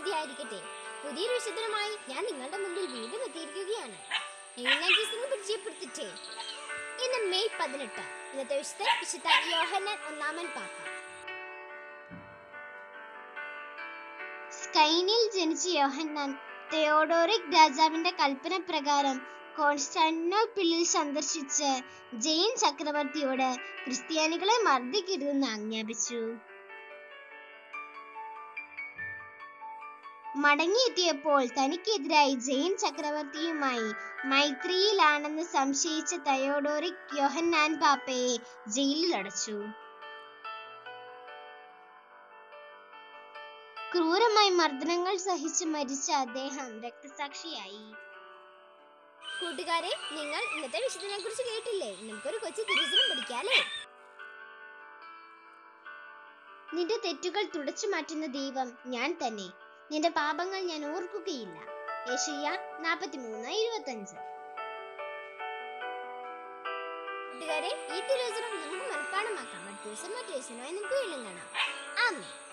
സ്തുതിയായിരിക്കട്ടെ പുതിയൊരു വിശുദ്ധനുമായി ഞാൻ നിങ്ങളുടെ മുമ്പിൽ വീണ്ടും എത്തിയിരിക്കുകയാണ് എങ്കിൽ ഞാൻ ജീസസിനെ പരിചയപ്പെടുത്തിട്ടേ ഇന്ന് മെയ് പതിനെട്ട് ഇന്നത്തെ വിശുദ്ധ വിശുദ്ധ യോഹന്നാൻ ഒന്നാമൻ പാപ്പ സ്കൈനിൽ ജനിച്ച യോഹന്നാൻ തെയോഡോറിക് രാജാവിന്റെ കൽപ്പന പ്രകാരം കോൺസ്റ്റാന്റിനോപ്പിളിൽ സന്ദർശിച്ച് ജെയിൻ ചക്രവർത്തിയോട് ക്രിസ്ത്യാനികളെ മർദ്ദിക്കരുതെന്ന് ആജ്ഞാപിച്ചു മടങ്ങിയെത്തിയപ്പോൾ തനിക്കെതിരായി ജെയിൻ ചക്രവർത്തിയുമായി മൈത്രിയിലാണെന്ന് സംശയിച്ച തയോഡോറിക് യോഹന്നാൻ പാപ്പയെ ജയിലിൽ അടച്ചു ക്രൂരമായി മർദ്ദനങ്ങൾ സഹിച്ച് മരിച്ച അദ്ദേഹം രക്തസാക്ഷിയായി കൂട്ടുകാരെ നിങ്ങൾ ഇന്നത്തെ വിശുദ്ധനെ കുറിച്ച് കേട്ടില്ലേ നമുക്കൊരു കൊച്ചു തിരുസനം പഠിക്കാല്ലേ നിന്റെ തെറ്റുകൾ തുടച്ചു മാറ്റുന്ന ദൈവം ഞാൻ തന്നെ നിന്റെ പാപങ്ങൾ ഞാൻ ഓർക്കുകയില്ല യേശയ്യ നാപ്പത്തിമൂന്ന് ഇരുപത്തി അഞ്ച് കൂട്ടുകാരെ ഈ തിരുവചനം നമുക്ക് മനഃപ്പാടമാക്കാം അടുത്ത ദിവസം മറ്റു ദിവസമായി നമുക്ക് വീണ്ടും കാണാം ആമേ